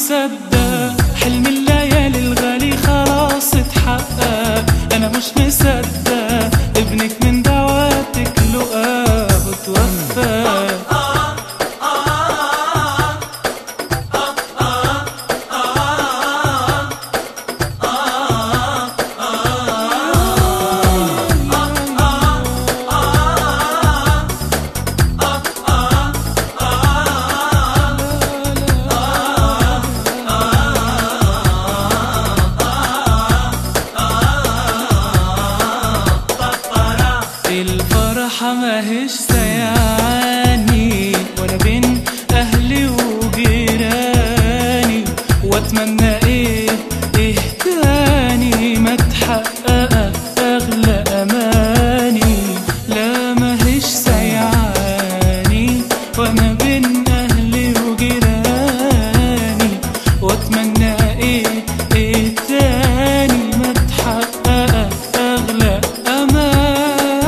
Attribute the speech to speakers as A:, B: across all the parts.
A: مصدق حلم الليالي الغالي خلاص اتحقق انا مش مصدق ابنك من دعواتك لقاه وتوفى الفرحة ماهيش سيعاني وانا بين اهلي وجيراني واتمنى ايه ايه تاني ما تحقق اغلى اماني لا ماهيش سيعاني وانا بين اهلي وجيراني واتمنى ايه ايه تاني ما تحقق اغلى اماني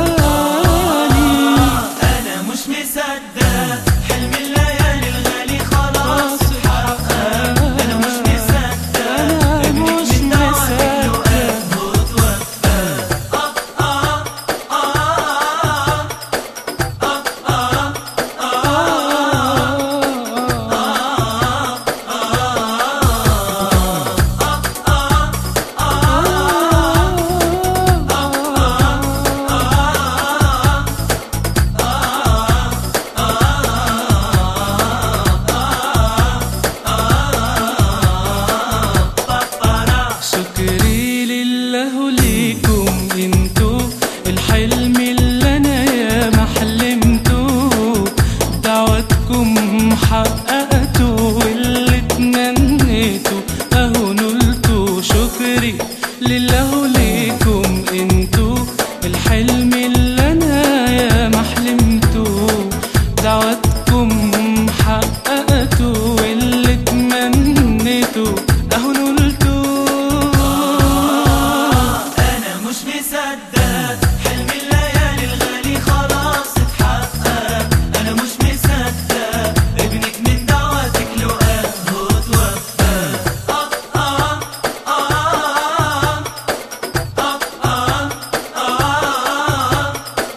B: انا مش مصدق حلم الليالي الغالي خلاص اتحقق انا مش مصدق
A: أنا
B: ابنك
A: مش
B: من دعواتك
A: مصدق.
B: لقاه وتوفى آه آه آه آه
A: شكري لله ليكم انتو الحلم اللي انا يا ما حلمته دعواتكم حققته واللي تمنيته اهو نلته شكري لله ليكم انتو الحلم اللي انا يا ما حلمته دعواتكم حققته واللي تمنيته اهو نلته
B: انا مش مصدق حلم الليالي الغالي خلاص اتحقق انا مش مصدق ابنك من دعواتك لقاه وتوفى آه آه آه آه آه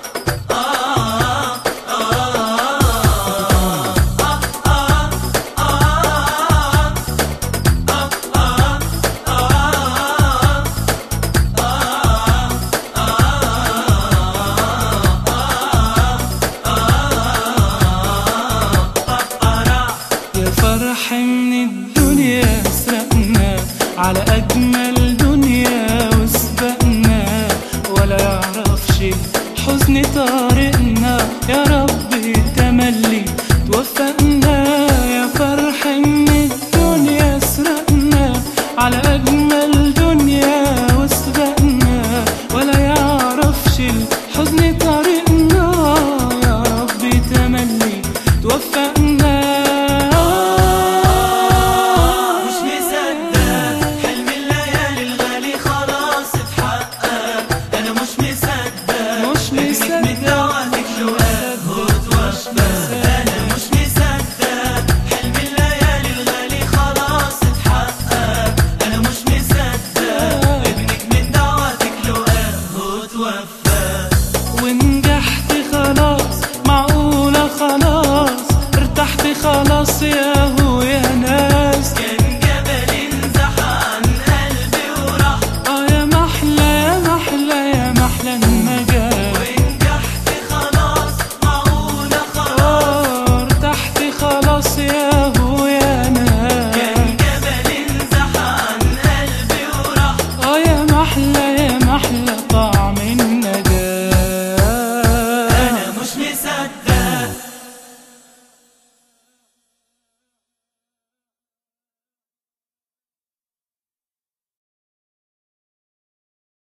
A: يا فرح من الدنيا سرقنا على أجمل دنيا وسبقنا ولا يعرفش حزن طارقنا يا رب تملي توفقنا يا فرح من الدنيا سرقنا على أجمل دنيا وسبقنا ولا يعرفش الحزن طارقنا يا رب تملي توفقنا
B: مش مصدق حلم الليالي الغالي خلاص اتحقق انا مش مصدق
A: مش
B: ابنك من
A: مصدق.
B: دعواتك لقاه وتوفى انا مش مصدق حلم الليالي الغالي خلاص اتحقق انا مش مصدق ابنك من دعواتك لقاه وتوفى
A: ونجحت خلاص معقولة خلاص ارتحت خلاص يا هو يا ناس
B: كان جبل انزح عن قلبي وراح
A: اه يا محلى يا محلى يا محلى النجاة
B: ونجحت خلاص معقولة خلاص
A: اه ارتحت خلاص يا هو يا ناس
B: كان جبل انزح عن قلبي وراح
A: اه يا محلى يا محلى طعم النجاة
B: انا مش مصدق